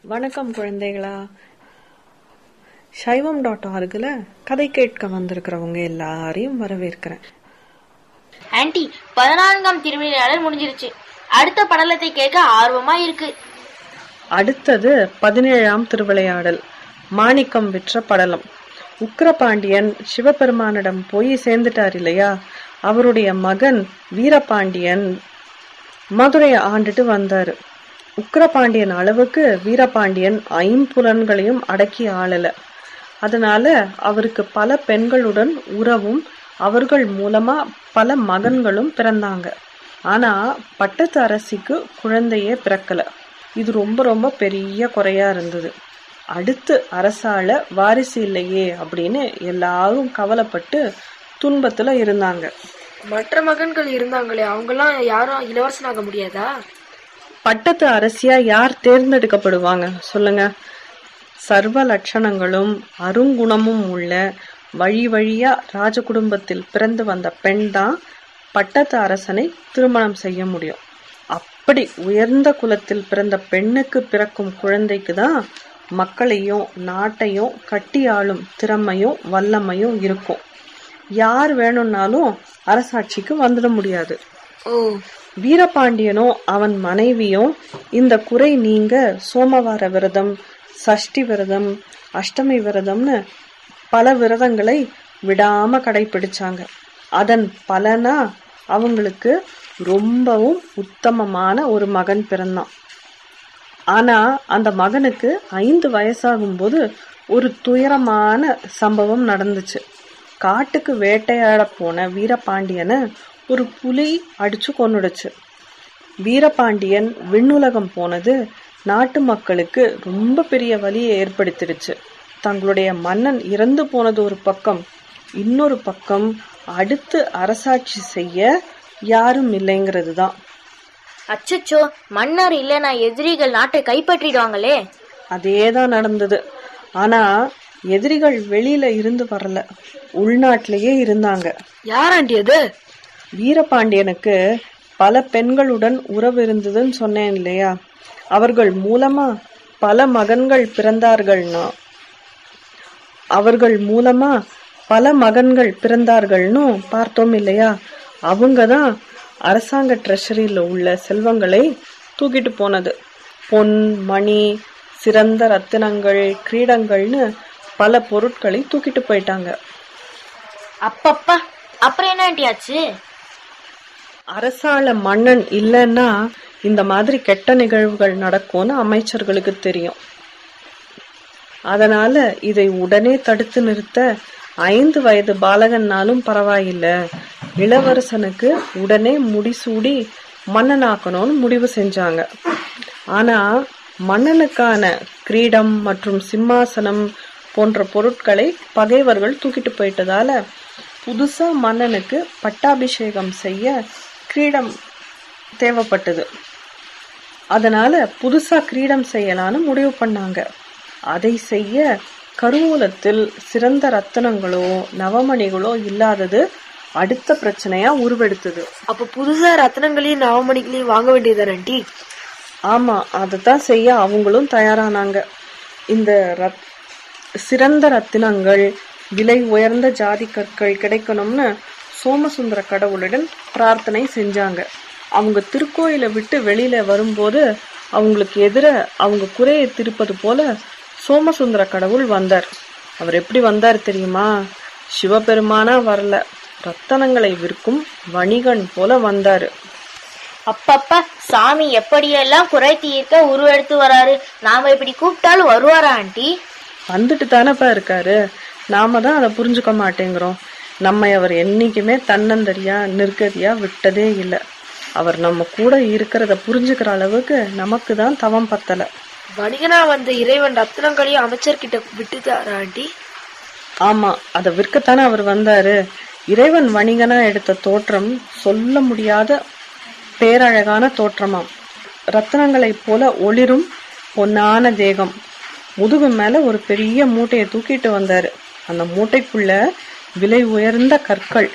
வணக்கம் குழந்தைகளா சைவம் டாட் ஆர்கில் கதை கேட்க வந்திருக்கிறவங்க எல்லாரையும் வரவேற்கிறேன் ஆன்ட்டி பதினான்காம் திருவிளையாடல் முடிஞ்சிருச்சு அடுத்த படலத்தை கேட்க ஆர்வமா இருக்கு அடுத்தது பதினேழாம் திருவிளையாடல் மாணிக்கம் விற்ற படலம் உக்கிரபாண்டியன் சிவபெருமானிடம் போய் சேர்ந்துட்டார் இல்லையா அவருடைய மகன் வீரபாண்டியன் மதுரையை ஆண்டுட்டு வந்தாரு உக்கிரபாண்டியன் அளவுக்கு வீரபாண்டியன் ஐம்புலன்களையும் அடக்கி ஆளல அதனால அவருக்கு பல பெண்களுடன் உறவும் அவர்கள் மூலமா பல மகன்களும் பிறந்தாங்க ஆனா பட்டத்து அரசிக்கு குழந்தையே பிறக்கல இது ரொம்ப ரொம்ப பெரிய குறையா இருந்தது அடுத்து அரசால வாரிசு இல்லையே அப்படின்னு எல்லாரும் கவலைப்பட்டு துன்பத்துல இருந்தாங்க மற்ற மகன்கள் இருந்தாங்களே அவங்கெல்லாம் யாரும் இளவரசனாக முடியாதா பட்டத்து அரசியா யார் தேர்ந்தெடுக்கப்படுவாங்க சொல்லுங்க சர்வ லட்சணங்களும் அருங்குணமும் உள்ள வழி வழியா ராஜ குடும்பத்தில் பிறந்து வந்த பெண் தான் பட்டத்து அரசனை திருமணம் செய்ய முடியும் அப்படி உயர்ந்த குலத்தில் பிறந்த பெண்ணுக்கு பிறக்கும் குழந்தைக்கு தான் மக்களையும் நாட்டையும் கட்டி ஆளும் திறமையும் வல்லமையும் இருக்கும் யார் வேணும்னாலும் அரசாட்சிக்கு வந்துட முடியாது ஓ வீரபாண்டியனும் அவன் மனைவியும் இந்த குறை நீங்க சோமவார விரதம் சஷ்டி விரதம் அஷ்டமி விரதம்னு பல விரதங்களை விடாம கடைபிடிச்சாங்க அதன் பலனா அவங்களுக்கு ரொம்பவும் உத்தமமான ஒரு மகன் பிறந்தான் ஆனா அந்த மகனுக்கு ஐந்து வயசாகும்போது ஒரு துயரமான சம்பவம் நடந்துச்சு காட்டுக்கு வேட்டையாட போன வீரபாண்டியனை ஒரு புலி அடிச்சு கொன்னுடுச்சு வீரபாண்டியன் விண்ணுலகம் போனது நாட்டு மக்களுக்கு ரொம்ப பெரிய வலியை ஏற்படுத்திடுச்சு தங்களுடைய மன்னன் இறந்து போனது ஒரு பக்கம் இன்னொரு பக்கம் அடுத்து அரசாட்சி செய்ய யாரும் இல்லைங்கிறது தான் அச்சச்சோ மன்னர் இல்லைனா எதிரிகள் நாட்டை கைப்பற்றிடுவாங்களே அதேதான் நடந்தது ஆனா எதிரிகள் வெளியில இருந்து வரல உள்நாட்டிலேயே இருந்தாங்க யார் ஆண்டி அது வீரபாண்டியனுக்கு பல பெண்களுடன் உறவு இருந்ததுன்னு சொன்னேன் இல்லையா அவர்கள் மூலமா பல மகன்கள் பிறந்தார்கள்னா அவர்கள் மூலமா பல மகன்கள் பிறந்தார்கள்னு பார்த்தோம் இல்லையா அவங்க தான் அரசாங்க ட்ரெஷரியில் உள்ள செல்வங்களை தூக்கிட்டு போனது பொன் மணி சிறந்த ரத்தினங்கள் கிரீடங்கள்னு பல பொருட்களை தூக்கிட்டு போயிட்டாங்க அப்பப்பா அப்புறம் என்ன ஆண்டி ஆச்சு அரசாள மன்னன் இல்லைன்னா இந்த மாதிரி கெட்ட நிகழ்வுகள் நடக்கும்னு அமைச்சர்களுக்கு தெரியும் அதனால இதை உடனே தடுத்து நிறுத்த ஐந்து வயது பாலகன்னாலும் பரவாயில்ல இளவரசனுக்கு உடனே முடிசூடி மன்னனாக்கணும்னு முடிவு செஞ்சாங்க ஆனா மன்னனுக்கான கிரீடம் மற்றும் சிம்மாசனம் போன்ற பொருட்களை பகைவர்கள் தூக்கிட்டு போயிட்டதால புதுசா மன்னனுக்கு பட்டாபிஷேகம் செய்ய கிரீடம் தேவைப்பட்டது அதனால புதுசா கிரீடம் செய்யலான்னு முடிவு பண்ணாங்க அதை செய்ய கருவூலத்தில் சிறந்த ரத்தனங்களோ நவமணிகளோ இல்லாதது அடுத்த பிரச்சனையா உருவெடுத்தது அப்ப புதுசா ரத்னங்களையும் நவமணிகளையும் வாங்க வேண்டியதுதானே ஆண்டி ஆமா அதைத்தான் செய்ய அவங்களும் தயாரானாங்க இந்த ரத் சிறந்த ரத்தினங்கள் விலை உயர்ந்த ஜாதி கற்கள் கிடைக்கணும்னு சோமசுந்தர கடவுளிடம் பிரார்த்தனை செஞ்சாங்க அவங்க திருக்கோயிலை விட்டு வெளியில வரும்போது அவங்களுக்கு எதிர அவங்க குறையை திருப்பது போல சோமசுந்தர கடவுள் வந்தார் அவர் எப்படி வந்தார் தெரியுமா சிவபெருமானா வரல ரத்தனங்களை விற்கும் வணிகன் போல வந்தாரு அப்பப்பா சாமி எப்படியெல்லாம் குறை தீர்க்க உருவெடுத்து வராரு நாம இப்படி கூப்பிட்டாலும் வருவாரா ஆண்டி வந்துட்டு தானப்பா இருக்காரு நாம தான் அதை புரிஞ்சுக்க மாட்டேங்கிறோம் நம்மை அவர் என்னைக்குமே தன்னந்தரியா நிர்கதியா விட்டதே இல்லை அவர் நம்ம கூட இருக்கிறத புரிஞ்சுக்கிற அளவுக்கு நமக்கு தான் தவம் பத்தல வணிகனா வந்த இறைவன் ரத்னங்களையும் அமைச்சர்கிட்ட விட்டுட்டாரா ஆண்டி ஆமா அதை விற்கத்தானே அவர் வந்தாரு இறைவன் வணிகனா எடுத்த தோற்றம் சொல்ல முடியாத பேரழகான தோற்றமாம் ரத்னங்களைப் போல ஒளிரும் பொன்னான தேகம் முதுகு மேல ஒரு பெரிய மூட்டையை தூக்கிட்டு வந்தாரு அந்த மூட்டைக்குள்ள விலை உயர்ந்த கற்கள்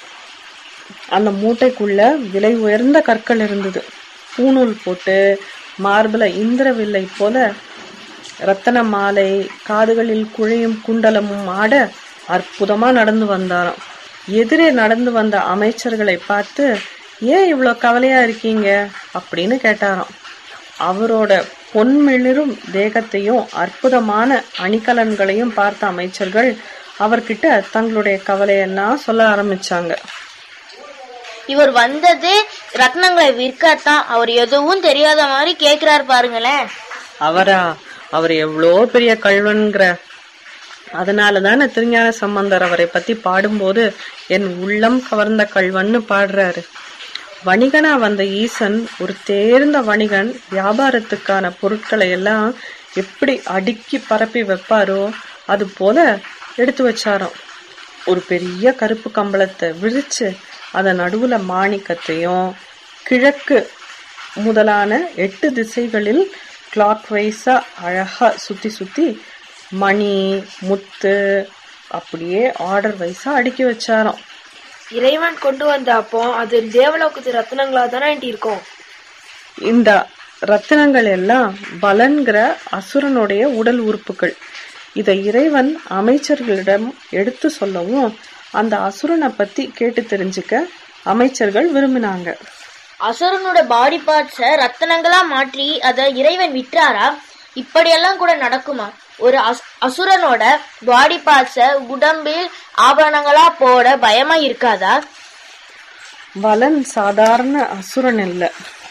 அந்த மூட்டைக்குள்ள விலை உயர்ந்த கற்கள் இருந்தது பூணூல் போட்டு மார்பிள இந்திரவில்லை போல ரத்தன மாலை காதுகளில் குழையும் குண்டலமும் ஆட அற்புதமா நடந்து வந்தாராம் எதிரே நடந்து வந்த அமைச்சர்களை பார்த்து ஏன் இவ்வளோ கவலையா இருக்கீங்க அப்படின்னு கேட்டாராம் அவரோட பொன்மிளிரும் தேகத்தையும் அற்புதமான அணிகலன்களையும் பார்த்த அமைச்சர்கள் அவர்கிட்ட தங்களுடைய கவலையெல்லாம் சொல்ல ஆரம்பிச்சாங்க இவர் வந்தது ரத்னங்களை விற்கத்தான் அவர் எதுவும் தெரியாத மாதிரி கேக்குறாரு பாருங்களேன் அவரா அவர் எவ்வளோ பெரிய கல்வன்கிற அதனால தானே திருஞான சம்பந்தர் அவரை பத்தி பாடும்போது என் உள்ளம் கவர்ந்த கல்வன்னு பாடுறாரு வணிகனா வந்த ஈசன் ஒரு தேர்ந்த வணிகன் வியாபாரத்துக்கான பொருட்களை எல்லாம் எப்படி அடுக்கி பரப்பி வைப்பாரோ அது போல எடுத்து வச்சாராம் ஒரு பெரிய கருப்பு கம்பளத்தை விரிச்சு அதன் நடுவுல மாணிக்கத்தையும் கிழக்கு முதலான எட்டு திசைகளில் கிளாக் வைஸா அழகா சுத்தி சுத்தி மணி முத்து அப்படியே ஆர்டர் வைஸா அடுக்கி வச்சாராம் இறைவன் கொண்டு வந்த அப்போ அது தேவலோகத்து ரத்னங்களா தானே ஆண்டி இருக்கும் இந்த ரத்தினங்கள் எல்லாம் பலன்கிற அசுரனுடைய உடல் உறுப்புகள் இதை இறைவன் அமைச்சர்களிடம் எடுத்து சொல்லவும் அந்த அசுரனை பத்தி கேட்டு தெரிஞ்சுக்க அமைச்சர்கள் விரும்பினாங்க அசுரனோட பாடி பார்ட்ஸ ரத்தனங்களா மாற்றி அத இறைவன் விற்றாரா இப்படியெல்லாம் கூட நடக்குமா ஒரு அஸ்- அசுரனோட பாடி பார்ட்ஸ உடம்பில் ஆபரணங்களா போட பயமா இருக்காதா வலன் சாதாரண அசுரன் இல்ல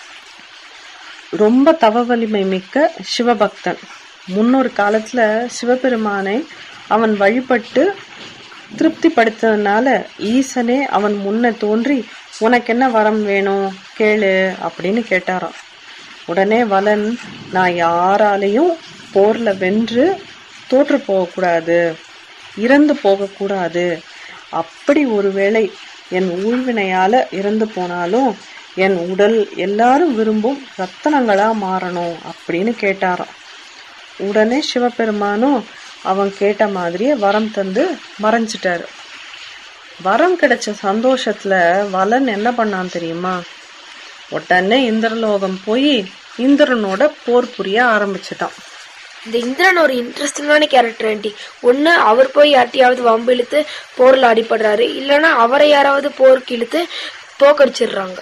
ரொம்ப தவ வலிமை மிக்க சிவபக்தன் முன்னொரு காலத்துல சிவபெருமானை அவன் வழிபட்டு திருப்திப்படுத்ததுனால ஈசனே அவன் முன்ன தோன்றி உனக்கு என்ன வரம் வேணும் கேளு அப்படின்னு கேட்டாராம் உடனே வலன் நான் யாராலையும் போர்ல வென்று தோற்று போகக்கூடாது இறந்து போகக்கூடாது அப்படி ஒருவேளை என் ஊழ்வினையால இறந்து போனாலும் என் உடல் எல்லாரும் விரும்பும் ரத்தனங்களா மாறணும் அப்படின்னு கேட்டாராம் உடனே சிவபெருமானும் அவன் கேட்ட மாதிரியே வரம் தந்து மறைஞ்சிட்டாரு வரம் கிடைச்ச சந்தோஷத்துல வலன் என்ன பண்ணான் தெரியுமா உடனே இந்திரலோகம் போய் இந்திரனோட போர் புரிய ஆரம்பிச்சிட்டான் இந்த இந்திரன் ஒரு இன்ட்ரெஸ்டிங்கான கேரக்டர் ஆண்டி ஒண்ணு அவர் போய் யார்ட்டையாவது வம்பு இழுத்து போர்ல அடிபடுறாரு இல்லைன்னா அவரை யாராவது போருக்கு இழுத்து தோக்கடிச்சிடுறாங்க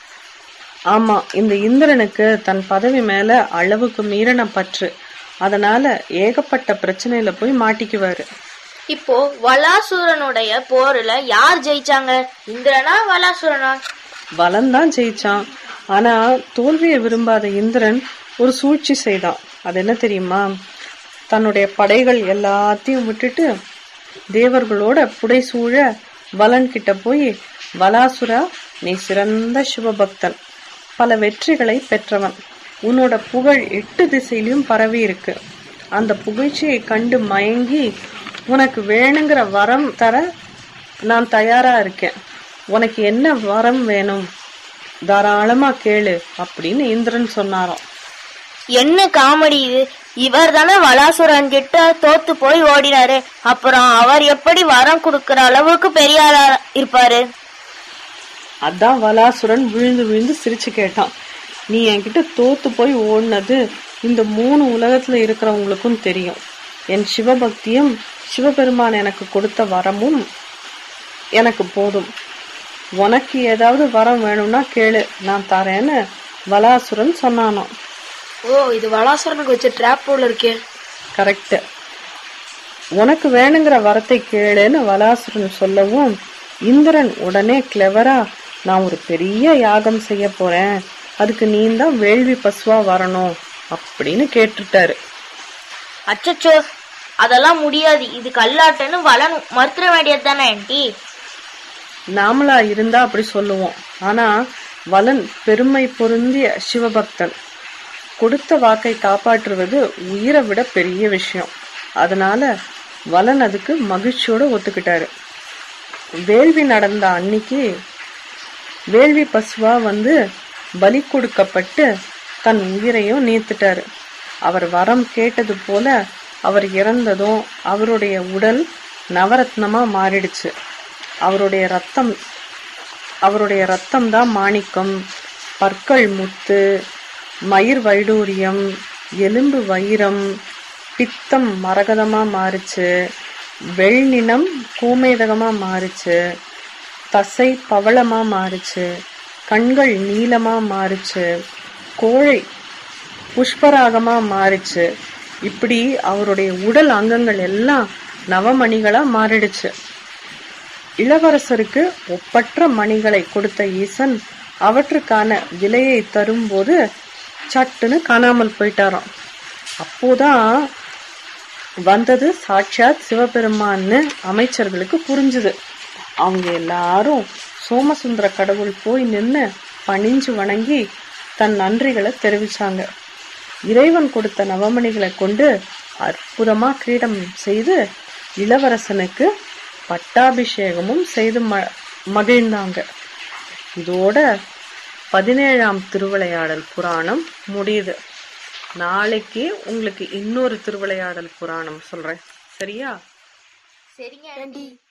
ஆமா இந்த இந்திரனுக்கு தன் பதவி மேல அளவுக்கு மீறின பற்று அதனால ஏகப்பட்ட பிரச்சனையில போய் மாட்டிக்குவாரு இப்போ வலாசுரனுடைய போர்ல யார் ஜெயிச்சாங்க இந்திரனா வலாசுரனா பலன் தான் ஜெயிச்சான் ஆனா தோல்வியை விரும்பாத இந்திரன் ஒரு சூழ்ச்சி செய்தான் அது என்ன தெரியுமா தன்னுடைய படைகள் எல்லாத்தையும் விட்டுட்டு தேவர்களோட புடைசூழ வலன் கிட்ட போய் வலாசுரா நீ சிறந்த சிவபக்தன் பல வெற்றிகளை பெற்றவன் உன்னோட புகழ் எட்டு திசையிலும் பரவி இருக்கு அந்த புகழ்ச்சியை கண்டு மயங்கி உனக்கு வேணுங்கிற வரம் தர நான் தயாரா இருக்கேன் உனக்கு என்ன வரம் வேணும் தாராளமா கேளு அப்படின்னு இந்திரன் சொன்னாராம் என்ன காமெடி இது இவர் தானே வலாசுரன் கிட்ட தோத்து போய் ஓடினாரு அப்புறம் அவர் எப்படி வரம் கொடுக்கற அளவுக்கு பெரிய ஆளா இருப்பாரு அதான் வலாசுரன் விழுந்து விழுந்து சிரிச்சு கேட்டான் நீ என்கிட்ட தோத்து போய் ஓடினது இந்த மூணு உலகத்துல இருக்கிறவங்களுக்கும் தெரியும் என் சிவபக்தியும் சிவபெருமான் எனக்கு கொடுத்த வரமும் எனக்கு போதும் உனக்கு ஏதாவது வரம் வேணும்னா கேளு நான் தரேன்னு வலாசுரன் சொன்னானாம் ஓ இது வலாசுரனுக்கு வச்ச ட்ராப் போல இருக்கே கரெக்ட் உனக்கு வேணுங்கிற வரத்தை கேளுன்னு வலாசுரன் சொல்லவும் இந்திரன் உடனே கிளவரா நான் ஒரு பெரிய யாகம் செய்ய போறேன் அதுக்கு நீ தான் வேள்வி பசுவா வரணும் அப்படின்னு கேட்டுட்டாரு அச்சச்சோ அதெல்லாம் முடியாது இது கல்லாட்டன்னு வளன் மறுத்துட வேண்டியது தானே ஆண்டி நாமளா இருந்தா அப்படி சொல்லுவோம் ஆனா வலன் பெருமை பொருந்திய சிவபக்தன் கொடுத்த வாக்கை காப்பாற்றுவது உயிரை விட பெரிய விஷயம் அதனால வலன் அதுக்கு மகிழ்ச்சியோட ஒத்துக்கிட்டாரு வேள்வி நடந்த அன்னைக்கு வேள்வி பசுவா வந்து பலி கொடுக்கப்பட்டு தன் உயிரையும் நீத்துட்டாரு அவர் வரம் கேட்டது போல அவர் இறந்ததும் அவருடைய உடல் நவரத்னமா மாறிடுச்சு அவருடைய ரத்தம் அவருடைய ரத்தம் தான் மாணிக்கம் பற்கள் முத்து மயிர் வைடூரியம் எலும்பு வைரம் பித்தம் மரகதமா மாறுச்சு வெள்நினம் கோமேதகமா மாறுச்சு தசை பவளமா மாறுச்சு கண்கள் நீலமா மாறுச்சு கோழை புஷ்பராகமா மாறுச்சு இப்படி அவருடைய உடல் அங்கங்கள் எல்லாம் நவமணிகளா மாறிடுச்சு இளவரசருக்கு ஒப்பற்ற மணிகளை கொடுத்த ஈசன் அவற்றுக்கான விலையை தரும்போது சட்டுன்னு காணாமல் போயிட்டாராம் அப்போதான் வந்தது சாட்சாத் சிவபெருமான்னு அமைச்சர்களுக்கு புரிஞ்சுது அவங்க எல்லாரும் சோமசுந்தர கடவுள் போய் நின்னு பணிஞ்சு வணங்கி தன் நன்றிகளை தெரிவிச்சாங்க இறைவன் கொடுத்த நவமணிகளை கொண்டு அற்புதமா கிரீடம் செய்து இளவரசனுக்கு பட்டாபிஷேகமும் செய்து ம மகிழ்ந்தாங்க இதோட பதினேழாம் திருவிளையாடல் புராணம் முடியுது நாளைக்கு உங்களுக்கு இன்னொரு திருவிளையாடல் புராணம் சொல்றேன் சரியா சரிங்க ஆண்டி